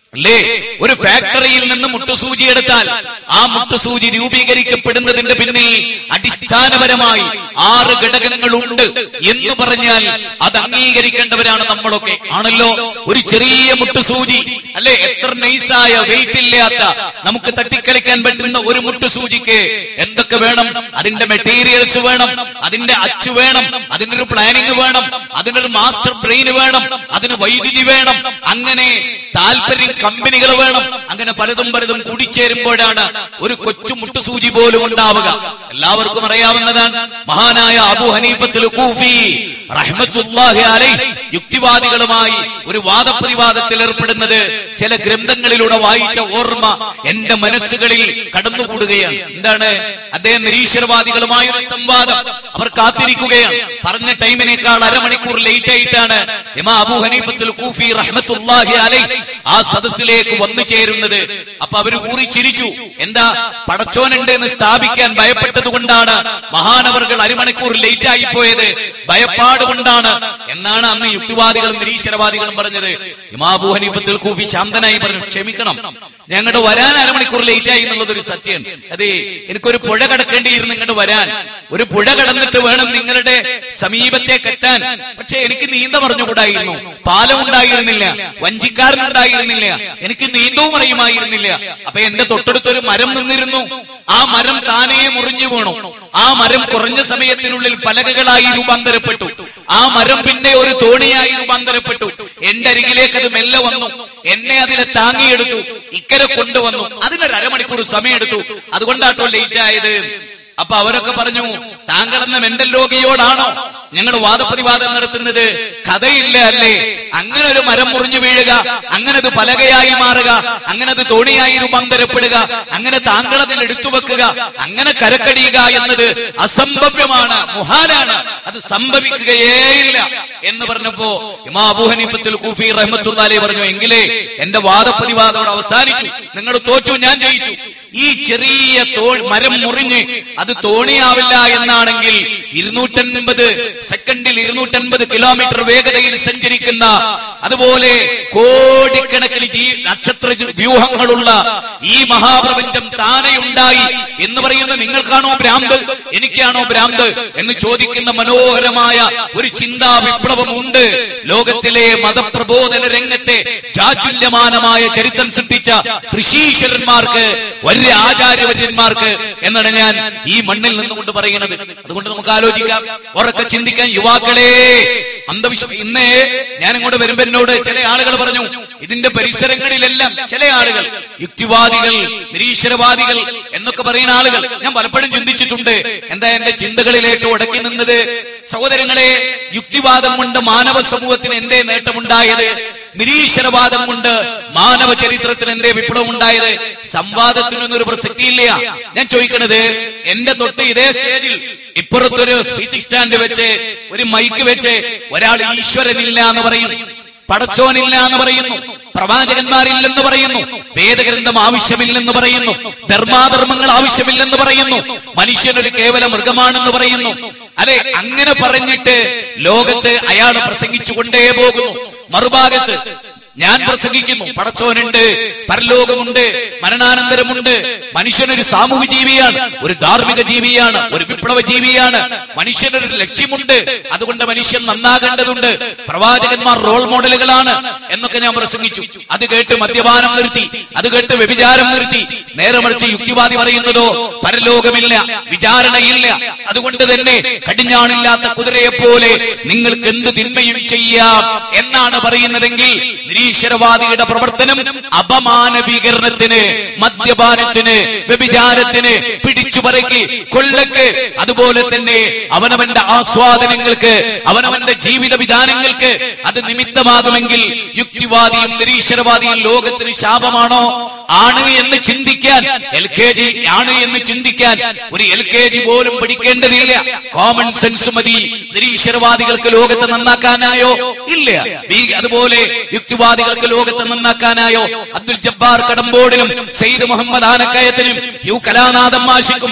അല്ലേ ഒരു ഫാക്ടറിയിൽ നിന്ന് മുട്ടുസൂചി എടുത്താൽ ആ മുട്ടുസൂചി രൂപീകരിക്കപ്പെടുന്നതിന്റെ പിന്നിൽ അടിസ്ഥാനപരമായി ആറ് ഘടകങ്ങളുണ്ട് എന്ന് പറഞ്ഞാൽ അത് അംഗീകരിക്കേണ്ടവരാണ് നമ്മളൊക്കെ ആണല്ലോ ഒരു ചെറിയ മുട്ടുസൂചി അല്ലെ എത്ര നൈസായ വെയിറ്റ് ഇല്ലാത്ത നമുക്ക് തട്ടിക്കളിക്കാൻ പറ്റുന്ന ഒരു മുട്ടുസൂചിക്ക് എന്തൊക്കെ വേണം അതിന്റെ മെറ്റീരിയൽസ് വേണം അതിന്റെ അച്ചു വേണം അതിനൊരു പ്ലാനിങ് വേണം അതിനൊരു മാസ്റ്റർ ബ്രെയിൻ വേണം അതിന് വൈദ്യുതി വേണം അങ്ങനെ താല്പര്യം കമ്പനികൾ വേണം അങ്ങനെ പലതും പലതും കൂടിച്ചേരുമ്പോഴാണ് ഒരു കൊച്ചു മുട്ടുസൂചി പോലും ഉണ്ടാവുക എല്ലാവർക്കും അറിയാവുന്നതാണ് മഹാനായ അബു ഹനീഫത്തുൽ കൂഫി റഹ്മത്തുല്ലാഹി അലൈഹി യുക്തിവാദികളുമായി ഒരു വാദപ്രതിവാദത്തിൽ ഏർപ്പെടുന്നത് ചില ഗ്രന്ഥങ്ങളിലൂടെ വായിച്ച ഓർമ്മ എന്റെ മനസ്സുകളിൽ കടന്നുകൂടുകയാണ് എന്താണ് അദ്ദേഹം നിരീശ്വരവാദികളുമായ ഒരു സംവാദം അവർ കാത്തിരിക്കുകയാണ് പറഞ്ഞ ടൈമിനേക്കാൾ അരമണിക്കൂർ ലേറ്റ് ആയിട്ടാണ് ഇമാ അബു ഹനീഫത്തുൽ കൂഫി റഹ്മത്തുല്ലാഹി അലൈഹി ആ സദസ്സിലേക്ക് വന്നു ചേരുന്നത് അപ്പൊ അവര് ഊറി ചിരിച്ചു എന്താ പടച്ചോനുണ്ട് എന്ന് സ്ഥാപിക്കാൻ ഭയപ്പെട്ടത് കൊണ്ടാണ് മഹാനവർകൾ അരമണിക്കൂർ ലേറ്റ് ആയി പോയത് ഭയപ്പാട് കൊണ്ടാണ് എന്നാണ് അന്ന് യുക്തിവാദികളും നിരീശ്വരവാദികളും പറഞ്ഞത് ഇമാ അബു ഹനീഫത്തുൽ കൂഫി ശാന്തനായി പറഞ്ഞു ക്ഷമിക്കണം ഞങ്ങളുടെ വരാൻ അരമണിക്കൂർ ലേറ്റ് ആയി എന്നുള്ളത് ഒരു സത്യം അതെ എനിക്കൊരു പുഴ കടക്കേണ്ടിയിരുന്നു ഇങ്ങോട്ട് വരാൻ ഒരു പുഴ കടന്നിട്ട് വേണം നിങ്ങളുടെ സമീപത്തേക്ക് എത്താൻ പക്ഷെ എനിക്ക് നീന്ത പറഞ്ഞുകൂടായിരുന്നു പാലം ഉണ്ടായിരുന്നില്ല വഞ്ചിക്കാരനുണ്ടായിരുന്നില്ല എനിക്ക് നീന്തവും അറിയുമായിരുന്നില്ല അപ്പൊ എന്റെ തൊട്ടടുത്തൊരു മരം നിന്നിരുന്നു ആ മരം താനേ മുറിഞ്ഞു വീണു ആ മരം കുറഞ്ഞ സമയത്തിനുള്ളിൽ പലകകളായി രൂപാന്തരപ്പെട്ടു ആ മരം പിന്നെ ഒരു തോണിയായി രൂപാന്തരപ്പെട്ടു എന്റെ അരികിലേക്ക് അത് മെല്ലെ വന്നു എന്നെ അതിനെ താങ്ങിയെടുത്തു ഇക്കരെ കൊണ്ടുവന്നു അതിനൊരു അരമണിക്കൂർ സമയമെടുത്തു അതുകൊണ്ടാട്ടോ ലേറ്റ് ആയത് അപ്പൊ അവരൊക്കെ പറഞ്ഞു താങ്കൾ എന്ന മെന്റൽ രോഗിയോടാണോ ഞങ്ങൾ വാദപ്രതിവാദം നടത്തുന്നത് കഥയില്ല അല്ലേ അങ്ങനെ ഒരു മരം മുറിഞ്ഞു വീഴുക അങ്ങനെ അത് പലകയായി മാറുക അങ്ങനെ അത് തോണിയായി രൂപാന്തരപ്പെടുക അങ്ങനെ താങ്കൾ അതിൽ എടുത്തു വെക്കുക അങ്ങനെ കരക്കടിയുക എന്നത് അസംഭവ്യമാണ് മുഹാലാണ് അത് സംഭവിക്കുകയേയില്ല എന്ന് പറഞ്ഞപ്പോ ഇമാ അബൂ ഹനീഫത്തുൽ കൂഫി റഹ്മത്തുള്ളാഹി പറഞ്ഞു എങ്കിലേ എന്റെ വാദപ്രതിവാദം അവസാനിച്ചു നിങ്ങൾ തോറ്റു ഞാൻ ജയിച്ചു ഈ ചെറിയ തോ മരം മുറിഞ്ഞ് അത് തോണിയാവില്ല എന്നാണെങ്കിൽ ഇരുന്നൂറ്റൻപത് സെക്കൻഡിൽ ഇരുന്നൂറ്റൻപത് കിലോമീറ്റർ വേഗതയിൽ സഞ്ചരിക്കുന്ന അതുപോലെ കോടിക്കണക്കിന് ജീ നക്ഷത്ര വ്യൂഹങ്ങളുള്ള ഈ മഹാപ്രപഞ്ചം താനെ ഉണ്ടായി എന്ന് പറയുന്ന നിങ്ങൾക്കാണോ ഭ്രാന്ത് എനിക്കാണോ ഭ്രാന്ത് എന്ന് ചോദിക്കുന്ന മനോഹരമായ ഒരു ചിന്താ വിപ്ലവമുണ്ട് ലോകത്തിലെ മതപ്രബോധന രംഗത്തെ ജാജുല്യമാനമായ ചരിത്രം സൃഷ്ടിച്ച ഋഷീശ്വരന്മാർക്ക് വലിയ ആചാര്യവര്യന്മാർക്ക് എന്നാണ് ഞാൻ ഈ മണ്ണിൽ നിന്നുകൊണ്ട് പറയുന്നത് അതുകൊണ്ട് നമുക്ക് ആലോചിക്കാം ഉറക്കെ ചിന്തിക്കാൻ യുവാക്കളെ അന്ധവിശ്വാസം ഇന്ന് ഞാൻ ഇങ്ങോട്ട് വരുമ്പോ എന്നോട് ചില ആളുകൾ പറഞ്ഞു ഇതിന്റെ പരിസരങ്ങളിലെല്ലാം ചില ആളുകൾ യുക്തിവാദികൾ നിരീശ്വരവാദികൾ എന്നൊക്കെ പറയുന്ന ആളുകൾ ഞാൻ പലപ്പോഴും ചിന്തിച്ചിട്ടുണ്ട് എന്താ എന്റെ ചിന്തകളിലേക്ക് ഉടക്കി നിന്നത് സഹോദരങ്ങളെ യുക്തിവാദം കൊണ്ട് മാനവ സമൂഹത്തിന് എന്തേ നേട്ടമുണ്ടായത് നിരീശ്വരവാദം കൊണ്ട് മാനവ ചരിത്രത്തിന് എന്തേ വിപ്ലവം ഉണ്ടായത് സംവാദത്തിനൊന്നും ഒരു പ്രസക്തിയില്ല ഞാൻ ചോദിക്കണത് എന്റെ തൊട്ട് ഇതേ സ്റ്റേജിൽ ഇപ്പുറത്തൊരു സ്പീച്ചിങ് സ്റ്റാൻഡ് വെച്ച് ഒരു മൈക്ക് വെച്ച് ഒരാൾ ഈശ്വരനില്ല എന്ന് പറയും പടച്ചോനില്ല എന്ന് പറയുന്നു പ്രവാചകന്മാരില്ലെന്ന് പറയുന്നു വേദഗ്രന്ഥം ആവശ്യമില്ലെന്ന് പറയുന്നു ധർമാധർമ്മങ്ങൾ ആവശ്യമില്ലെന്ന് പറയുന്നു മനുഷ്യനൊരു കേവല മൃഗമാണെന്ന് പറയുന്നു അല്ലെ അങ്ങനെ പറഞ്ഞിട്ട് ലോകത്ത് അയാൾ പ്രസംഗിച്ചുകൊണ്ടേ പോകുന്നു മറുഭാഗത്ത് ഞാൻ പ്രസംഗിക്കുന്നു പടച്ചോനുണ്ട് പരലോകമുണ്ട് മരണാനന്തരമുണ്ട് മനുഷ്യനൊരു സാമൂഹ്യ ജീവിയാണ് ഒരു ധാർമ്മിക ജീവിയാണ് ഒരു വിപ്ലവ ജീവിയാണ് മനുഷ്യനൊരു ലക്ഷ്യമുണ്ട് അതുകൊണ്ട് മനുഷ്യൻ നന്നാകേണ്ടതുണ്ട് പ്രവാചകന്മാർ റോൾ മോഡലുകളാണ് എന്നൊക്കെ ഞാൻ പ്രസംഗിച്ചു അത് കേട്ട് മദ്യപാനം നിർത്തി അത് കേട്ട് വ്യഭിചാരം നിർത്തി നേരെ മറിച്ച് യുക്തിവാദി പറയുന്നതോ പരലോകമില്ല വിചാരണയില്ല അതുകൊണ്ട് തന്നെ കടിഞ്ഞാണില്ലാത്ത കുതിരയെ പോലെ നിങ്ങൾക്ക് എന്ത് തിന്മയും ചെയ്യാം എന്നാണ് പറയുന്നതെങ്കിൽ നിരീശ്വരവാദിയുടെ പ്രവർത്തനം അപമാനവീകരണത്തിന് മദ്യപാനത്തിന് വ്യഭിചാരത്തിന് പിടിച്ചുപറയ്ക്ക് കൊള്ളക്ക് അതുപോലെ തന്നെ അവനവന്റെ ആസ്വാദനങ്ങൾക്ക് അവനവന്റെ ജീവിത വിധാനങ്ങൾക്ക് അത് നിമിത്തമാകുമെങ്കിൽ യുക്തിവാദിയും നിരീശ്വരവാദിയും ലോകത്തിന് ശാപമാണോ ആണ് എന്ന് ചിന്തിക്കാൻ എൽ കെ ജി ആണ് എന്ന് ചിന്തിക്കാൻ ഒരു എൽ കെ ജി പോലും പഠിക്കേണ്ടതില്ല കോമൺ സെൻസ് മതി നിരീശ്വരവാദികൾക്ക് ലോകത്തെ നന്നാക്കാനായോ ഇല്ല ഈ- അതുപോലെ യുക്തിവാദികൾക്ക് ലോകത്തെ നന്നാക്കാനായോ അബ്ദുൽ ജബ്ബാർ കടമ്പോടിനും സെയ്ദ് മുഹമ്മദ് ആനക്കയത്തിനും യു കലാനാഥം മാഷിക്കും ഹദ്ദ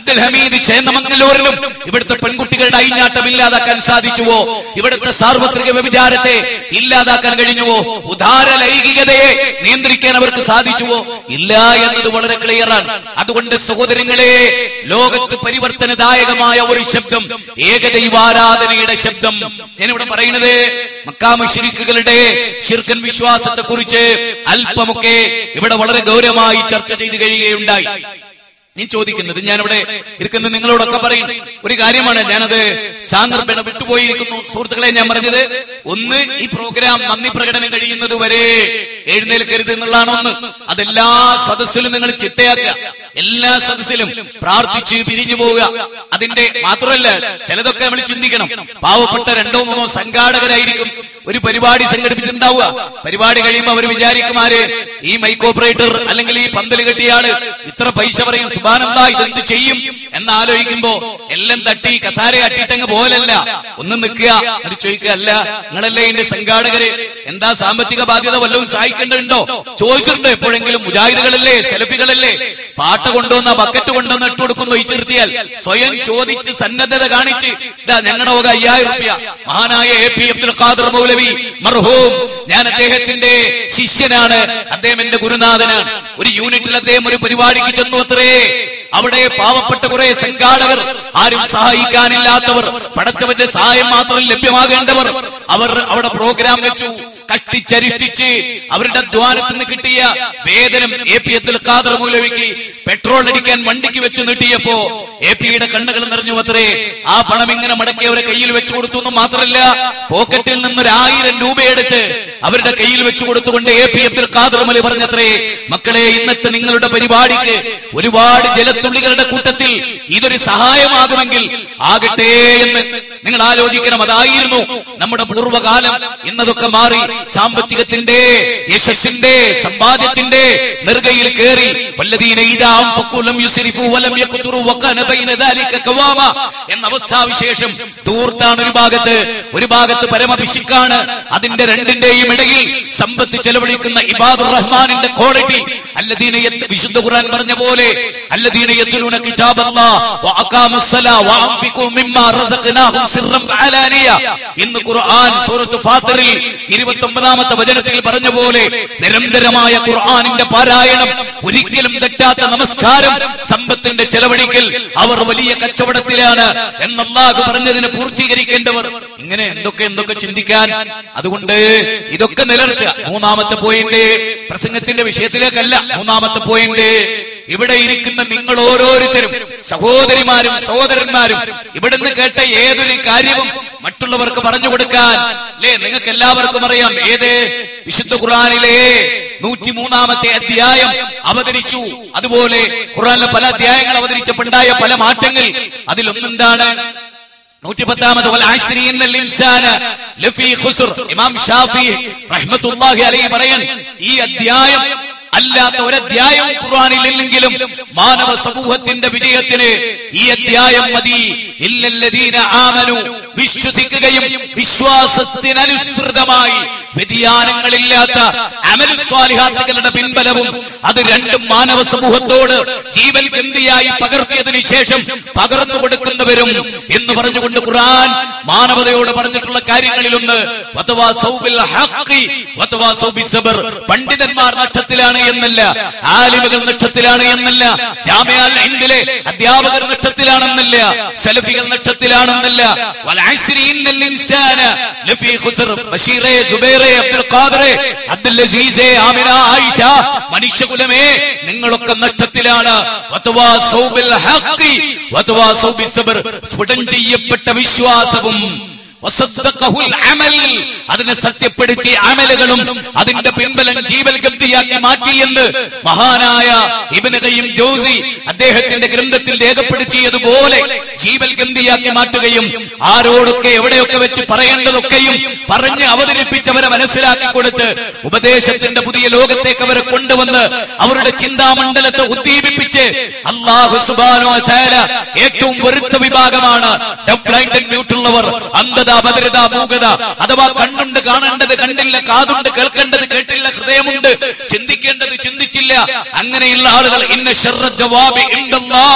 അബ്ദുൽ ഹമീദ് ചേന്നമംഗലൂരിലും ഇവിടുത്തെ പെൺകുട്ടികളുടെ അയിഞ്ഞാട്ടം ഇല്ലാതാക്കാൻ സാധിച്ചുവോ ഇവിടുത്തെ സാർവത്രിക വ്യഭിചാരത്തെ ഇല്ലാതാക്കാൻ കഴിഞ്ഞുവോ ഉദാര ലൈംഗികതയെ നിയന്ത്രിക്കാൻ അവർക്ക് സാധിച്ചുവോ ഇല്ല എന്നത് വളരെ ക്ലിയറാണ് അതുകൊണ്ട് സഹോദരങ്ങളെ ലോകത്ത് പരിവർത്തനദായകമായ ഒരു ശബ്ദം ഏകദൈവാരാധനയുടെ ശബ്ദം ഞാനിവിടെ പറയുന്നത് മക്കാമുഷിരിക്കുകളുടെ ഷിർക്കൻ വിശ്വാസത്തെ കുറിച്ച് അല്പമൊക്കെ ഇവിടെ വളരെ ഗൗരവമായി ചർച്ച ചെയ്ത് കഴിയുകയുണ്ടായി നീ ചോദിക്കുന്നത് ഞാനിവിടെ ഇരിക്കുന്ന നിങ്ങളോടൊക്കെ പറയും ഒരു കാര്യമാണ് ഞാനത് സാന്ദർഭേണ വിട്ടുപോയിരിക്കുന്നു സുഹൃത്തുക്കളെ ഞാൻ പറഞ്ഞത് ഒന്ന് ഈ പ്രോഗ്രാം നന്ദി പ്രകടനം കഴിയുന്നത് വരെ എഴുന്നേൽക്കരുത് എന്നുള്ളതാണ് ഒന്ന് അതെല്ലാ സദസ്സിലും നിങ്ങൾ ചിട്ടയാക്കുക എല്ലാ സദസ്സിലും പ്രാർത്ഥിച്ച് പിരിഞ്ഞു പോവുക അതിന്റെ മാത്രമല്ല ചിലതൊക്കെ നമ്മൾ ചിന്തിക്കണം പാവപ്പെട്ട രണ്ടോ മൂന്നോ സംഘാടകരായിരിക്കും ഒരു പരിപാടി സംഘടിപ്പിച്ചിട്ടുണ്ടാവുക പരിപാടി കഴിയുമ്പോൾ അവർ വിചാരിക്കുമാര് ഈ മൈക്ക് ഓപ്പറേറ്റർ അല്ലെങ്കിൽ ഈ പന്തൽ കെട്ടിയാള് ഇത്ര പൈസ പറയും സുബാനന്ദ ഇതെന്ത് ചെയ്യും എന്ന് ആലോചിക്കുമ്പോ എല്ലാം തട്ടി കസാര കട്ടിട്ടങ്ങ് പോലല്ല ഒന്ന് നിൽക്കുക അത് ചോദിക്കുക അല്ല നിങ്ങളല്ലേ ഇതിന്റെ സംഘാടകര് എന്താ സാമ്പത്തിക ബാധ്യത വല്ലതും സഹായിക്കേണ്ടതുണ്ടോ ചോദിച്ചിട്ടുണ്ട് എപ്പോഴെങ്കിലും മുജാഹിദുകളല്ലേ സെൽഫികളല്ലേ പാട്ട കൊണ്ടുവന്ന ബക്കറ്റ് കൊണ്ടുവന്ന് ഇട്ട് കൊടുക്കുന്നു ഈ നിർത്തിയാൽ സ്വയം ചോദിച്ച് സന്നദ്ധത കാണിച്ച് ഇതാ ഞങ്ങളുടെ വക അയ്യായിരം റുപ്യ മഹാനായ എ പി അബ്ദുൽ ഖാദർ മൗലവി മർഹൂം ഞാൻ അദ്ദേഹത്തിന്റെ ശിഷ്യനാണ് അദ്ദേഹം എന്റെ ഗുരുനാഥനാണ് ഒരു യൂണിറ്റിൽ അദ്ദേഹം ഒരു പരിപാടിക്ക് ചെന്നു അത്രേ അവിടെ പാവപ്പെട്ട കുറെ സംഘാടകർ ആരും സഹായിക്കാനില്ലാത്തവർ പടച്ചവന്റെ സഹായം മാത്രം ലഭ്യമാകേണ്ടവർ അവർ അവിടെ പ്രോഗ്രാം വെച്ചു കട്ടിച്ചരിഷ്ടിച്ച് അവരുടെ അധ്വാനത്തിൽ നിന്ന് കിട്ടിയ വേതനം എ പി അബ്ദുൽ ഖാദർ മൗലവിക്ക് പെട്രോൾ അടിക്കാൻ വണ്ടിക്ക് വെച്ച് നീട്ടിയപ്പോ എ പിയുടെ കണ്ണുകൾ നിറഞ്ഞു അത്രേ ആ പണം ഇങ്ങനെ മടക്കി അവരെ കയ്യിൽ വെച്ചു കൊടുത്തു എന്ന് മാത്രമല്ല പോക്കറ്റിൽ നിന്നൊരു ആയിരം രൂപയെടുത്ത് അവരുടെ കയ്യിൽ വെച്ചു കൊടുത്തുകൊണ്ട് എ പി അബ്ദുൽ ഖാദർ മൗലവി പറഞ്ഞത്രേ മക്കളെ ഇന്നത്തെ നിങ്ങളുടെ പരിപാടിക്ക് ഒരുപാട് ജലത്തുള്ളികളുടെ കൂട്ടത്തിൽ ഇതൊരു സഹായമാകുമെങ്കിൽ ആകട്ടെ എന്ന് നിങ്ങൾ ആലോചിക്കണം അതായിരുന്നു നമ്മുടെ പൂർവ്വകാലം എന്നതൊക്കെ മാറി സാമ്പത്തികത്തിന്റെ യശസ്സിന്റെ സമ്പാദ്യത്തിന്റെ നെറുകയിൽ കയറി വല്ലതീന ഇദാ അൻഫഖു ലം യുസ്രിഫു വലം യഖ്തുറു വകാന ബൈന ദാലിക ഖവാമ എന്ന അവസ്ഥാവിശേഷം ദൂർത്താണ് ഒരു ഭാഗത്ത് ഒരു ഭാഗത്ത് പരമപിശുക്കാണ് അതിന്റെ രണ്ടിന്റെയും ഇടയിൽ സമ്പത്ത് ചെലവഴിക്കുന്ന ഇബാദുർ റഹ്മാനിന്റെ ക്വാളിറ്റി അല്ലദീന യത്- വിശുദ്ധ ഖുർആൻ പറഞ്ഞ പോലെ അല്ലദീന യത്ലൂന കിതാബല്ലാഹ് വഅഖാമുസ്സലാ വഅൻഫിഖൂ മിമ്മാ റസഖ്നാഹും സിർറൻ വഅലാനിയ ഇന്ന് ഖുർആൻ സൂറത്ത് ഫാത്തിറിൽ 29ാമത്തെ വചനത്തിൽ പറഞ്ഞ പോലെ നിരന്തരമായ ഖുർആനിന്റെ പാരായണം ഒരിക്കലും തെറ്റാത്ത നമസ്കാരം സമ്പത്തിന്റെ ചെലവഴിക്കൽ അവർ വലിയ കച്ചവടത്തിലാണ് എന്നല്ലാഹു പറഞ്ഞതിന് പൂർത്തീകരിക്കേണ്ടവർ ഇങ്ങനെ എന്തൊക്കെ എന്തൊക്കെ ചിന്തിക്കാൻ അതുകൊണ്ട് ഇതൊക്കെ നിലനിർത്തുക മൂന്നാമത്തെ പോയിന്റ് പ്രസംഗത്തിന്റെ വിഷയത്തിലേക്കല്ല മൂന്നാമത്തെ പോയിന്റ് ഇവിടെ ഇരിക്കുന്ന നിങ്ങൾ ഓരോരുത്തരും സഹോദരിമാരും സഹോദരന്മാരും ഇവിടുന്ന് കേട്ട ഏതൊരു കാര്യവും മറ്റുള്ളവർക്ക് പറഞ്ഞു കൊടുക്കാൻ അല്ലേ നിങ്ങൾക്ക് എല്ലാവർക്കും അറിയാം ഏത് വിശുദ്ധ ഖുറാനിലെ നൂറ്റി മൂന്നാമത്തെ അധ്യായം അവതരിച്ചു അതുപോലെ ഖുറാനിലെ പല അധ്യായങ്ങൾ അവതരിച്ചപ്പോണ്ടായ പല മാറ്റങ്ങൾ അതിലൊന്നെന്താണ് നൂറ്റി പത്താമത് വൽ ആശ്രി ഇന്നൽ ഇൻസാന ലഫീ ഖുസ്ർ ഇമാം ഷാഫി റഹ്മത്തുള്ളാഹി അലൈഹി പറയൻ ഈ അധ്യായം അല്ലാത്ത ഒരധ്യായം ഖുർആനിൽ ഇല്ലെങ്കിലും മാനവ സമൂഹത്തിന്റെ വിജയത്തിന് ഈ അധ്യായം മതി ഇല്ലല്ലദീന ആമനു വിശ്വസിക്കുകയും വിശ്വാസത്തിനനുസൃതമായി വ്യതിയാനങ്ങളില്ലാത്ത അമലു സ്വാലിഹാത്തുകളുടെ പിൻബലവും അത് രണ്ടും മാനവ സമൂഹത്തോട് ജീവൽ ഗന്ധിയായി പകർത്തിയതിനു ശേഷം പകർന്നു കൊടുക്കുന്നവരും എന്ന് പറഞ്ഞുകൊണ്ട് ഖുർആൻ മാനവതയോട് പറഞ്ഞിട്ടുള്ള കാര്യങ്ങളിലൊന്ന് വതവാ സൗബിൽ ഹഖി വതവാ സൗബി സബർ പണ്ഡിതന്മാർ നഷ്ടത്തിലാണ് എന്നല്ല ആലിമുകൾ നഷ്ടത്തിലാണ് എന്നല്ല ജാമ്യാൽ ഹിന്ദിലെ അധ്യാപകർ നഷ്ടത്തിലാണെന്നല്ല സലഫികൾ നഷ്ടത്തിലാണെന്നല്ല വൽ അശ്രി ഇന്നൽ ഇൻസാന ലഫീ ഖുസ്ർ ബഷീറേ സുബൈറേ അബ്ദുൽ ഖാദിറേ അബ്ദുൽ അസീസേ ആമിന ആയിഷ മനുഷ്യകുലമേ നിങ്ങളൊക്കെ നഷ്ടത്തിലാണ് വതവാ സൗബിൽ ഹഖി വതവാ സൗബി സബർ സ്ഫുടം ചെയ്യപ്പെട്ട വിശ്വാസവും വസദ്ദഖഹുൽ അമൽ അതിനെ സത്യപ്പെടുത്തിയ അമലുകളും അതിന്റെ പിൻബലം ജീവൽ ഗന്ധിയാക്കി മാറ്റിയെന്ന് മഹാനായ ഇബ്നു ഖയ്യിം ജൗസി അദ്ദേഹത്തിന്റെ ഗ്രന്ഥത്തിൽ രേഖപ്പെടുത്തിയതുപോലെ ജീവൽ ഗന്ധിയാക്കി മാറ്റുകയും ആരോടൊക്കെ എവിടെയൊക്കെ വെച്ച് പറയേണ്ടതൊക്കെയും പറഞ്ഞ് അവതരിപ്പിച്ചവരെ മനസ്സിലാക്കി കൊടുത്ത് ഉപദേശത്തിന്റെ പുതിയ ലോകത്തേക്ക് അവരെ കൊണ്ടുവന്ന് അവരുടെ ചിന്താമണ്ഡലത്തെ ഉദ്ദീപിപ്പിച്ച് അള്ളാഹു സുബാനോ ചായ ഏറ്റവും വെറുത്ത വിഭാഗമാണ് ഡബ് ബ്ലൈൻഡ് ആൻഡ് മ്യൂട്ടുള്ളവർ അന്ധത ഭദ്രത മൂകത അഥവാ കണ്ണുണ്ട് കാണേണ്ടത് കണ്ടില്ല കാതുണ്ട് കേൾക്കേണ്ടത് കേട്ടില്ല ഹൃദയമുണ്ട് ചിന്തിക്കേണ്ടത് ചിന്തിച്ചില്ല അങ്ങനെയുള്ള ആളുകൾ ഇന്ന ശർറ ജവാബി ഇൻദല്ലാഹ്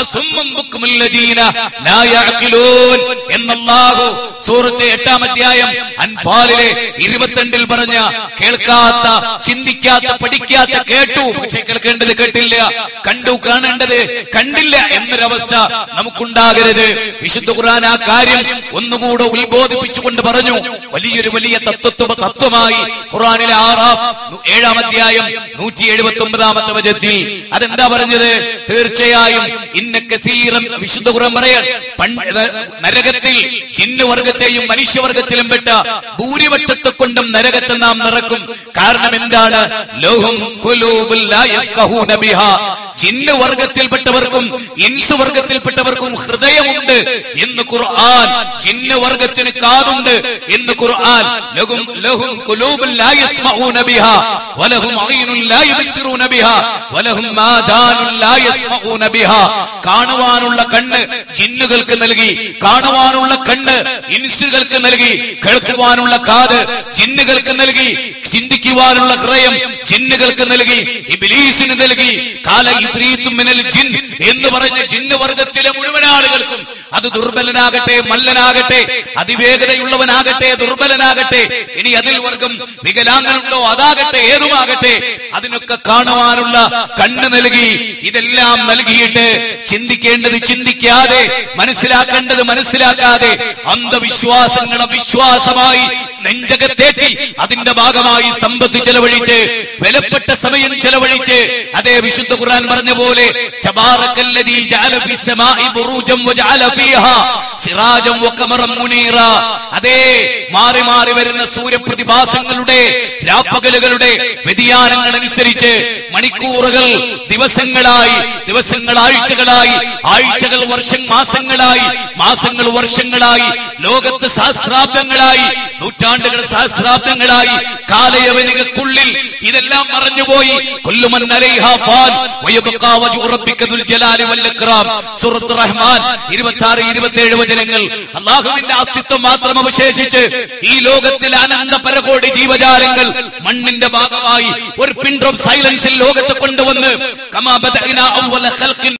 അസുമ്മം ബുക്കുമുൽ ലദീന ലാ യഅഖിലൂൻ എന്നല്ലാഹു സൂറത്ത് എട്ടാം അധ്യായം അൻഫാലിലെ ഇരുപത്തിരണ്ടിൽ പറഞ്ഞ കേൾക്കാത്ത ചിന്തിക്കാത്ത പഠിക്കാത്ത കേട്ടു പക്ഷെ കേൾക്കേണ്ടത് കേട്ടില്ല കണ്ടു കാണേണ്ടത് കണ്ടില്ല എന്നൊരവസ്ഥ നമുക്കുണ്ടാകരുത് വിശുദ്ധ ഖുർആൻ ആ കാര്യം ഒന്നുകൂടെ ഉത്ബോധിപ്പിച്ചുകൊണ്ട് പറഞ്ഞു വലിയൊരു വലിയ തത്വത്വ തത്വമായി ഖുർആനിലെ ആറാം ഏഴാം അധ്യായം നൂറ്റി എഴുപത്തി ഒമ്പതാമത്തെ വചത്തിൽ അതെന്താ പറഞ്ഞത് തീർച്ചയായും ഇന്ന കസീറൻ വിശുദ്ധ ഖുർആൻ പറയാൻ പണ്ട് നരകത്തിൽ ജിന്നുവർഗത്തെയും മനുഷ്യവർഗത്തിലും പെട്ട ഭൂരിപക്ഷത്തെ കൊണ്ടും നരകത്തെ നാം നിറക്കും കാരണം എന്താണ് ലോഹം ഖുലൂബുൽ ലാ യഫ്ഖഹൂന ബിഹാ ജിന്ന് വർഗത്തിൽപ്പെട്ടവർക്കും ഇൻസ് വർഗത്തിൽപ്പെട്ടവർക്കും ഹൃദയമുണ്ട് എന്ന് ഖുർആൻ ജിന്ന് വർഗത്തിന് കാതുണ്ട് എന്ന് ഖുർആൻ ലഹും ലഹും ഖുലൂബുൽ ലാ യസ്മഊന ബിഹാ വലഹും അയ്നുൻ ലാ യുബസിറൂന ബിഹാ വലഹും ആദാനുൻ ലാ യസ്മഊന ബിഹാ കാണുവാനുള്ള കണ്ണ് ജിന്നുകൾക്ക് നൽകി കാണുവാനുള്ള കണ്ണ് ഇൻസുകൾക്ക് നൽകി കേൾക്കുവാനുള്ള കാത് ജിന്നുകൾക്ക് നൽകി ചിന്തിക്കുവാനുള്ള ഹൃദയം ജിന്നുകൾക്ക് നൽകി ഇബ്ലീസിന് നൽകി കാല ഇഫ്രീത്തും മിനൽ ജിൻ എന്ന് പറഞ്ഞ ജിന്ന് വർഗത്തിലെ മുഴുവൻ ആളുകൾക്കും അത് ദുർബലനാകട്ടെ മല്ലനാകട്ടെ അതിവേഗതയുള്ളവനാകട്ടെ ദുർബലനാകട്ടെ ഇനി അതിൽ വർഗം വികലാംഗനുണ്ടോ അതാകട്ടെ ഏതുമാകട്ടെ അതിനൊക്കെ കാണുവാനുള്ള കണ്ണ് നൽകി ഇതെല്ലാം നൽകിയിട്ട് ചിന്തിക്കേണ്ടത് ചിന്തിക്കാതെ മനസ്സിലാക്കേണ്ടത് മനസ്സിലാക്കാതെ അന്ധവിശ്വാസങ്ങളെ വിശ്വാസമായി നെഞ്ചകത്തേറ്റി അതിന്റെ ഭാഗമായി സമ്പത്ത് ചെലവഴിച്ച് വിലപ്പെട്ട സമയം ചെലവഴിച്ച് അതേ വിശുദ്ധ ഖുർആൻ പറഞ്ഞ പോലെ തബാറക്കല്ലദീ ജഅല ഫിസ്സമാഇ ബുറൂജൻ വജഅല ഫീഹാ സിറാജൻ വഖമറൻ മുനീറ അതേ മാറി മാറി വരുന്ന സൂര്യപ്രതിഭാസങ്ങളുടെ രാപ്പകലുകളുടെ വ്യതിയാനങ്ങൾ അനുസരിച്ച് മണിക്കൂറുകൾ ദിവസങ്ങളായി ദിവസങ്ങൾ ആഴ്ചകളായി ആഴ്ചകൾ വർഷം മാസങ്ങളായി മാസങ്ങൾ വർഷങ്ങളായി ലോകത്ത് സഹസ്രാബ്ദങ്ങളായി നൂറ്റാണ്ടുകൾ സഹസ്രാബ്ദങ്ങളായി കാലയവനികക്കുള്ളിൽ ഇതെല്ലാം മറഞ്ഞുപോയി കൊല്ലുമൻ അലൈഹാ ഫാൻ വയബ്ഖാ വജ്ഹു റബ്ബിക ദുൽ ജലാലി വൽ ഇക്റാം സൂറത്ത് റഹ്മാൻ 26 27 വചനങ്ങൾ അല്ലാഹുവിന്റെ അസ്തിത്വം മാത്രം അവശേഷിച്ച് ഈ ലോകത്തിൽ അനന്ത പരകോടി ജീവജാലങ്ങൾ മണ്ണിന്റെ ഭാഗമായി ഒരു പിൻ ഡ്രോപ്പ് സൈലൻസിൽ ലോകത്ത് കൊണ്ടുവന്ന് കമാ ബദഅനാ അവ്വല ഖൽഖിൻ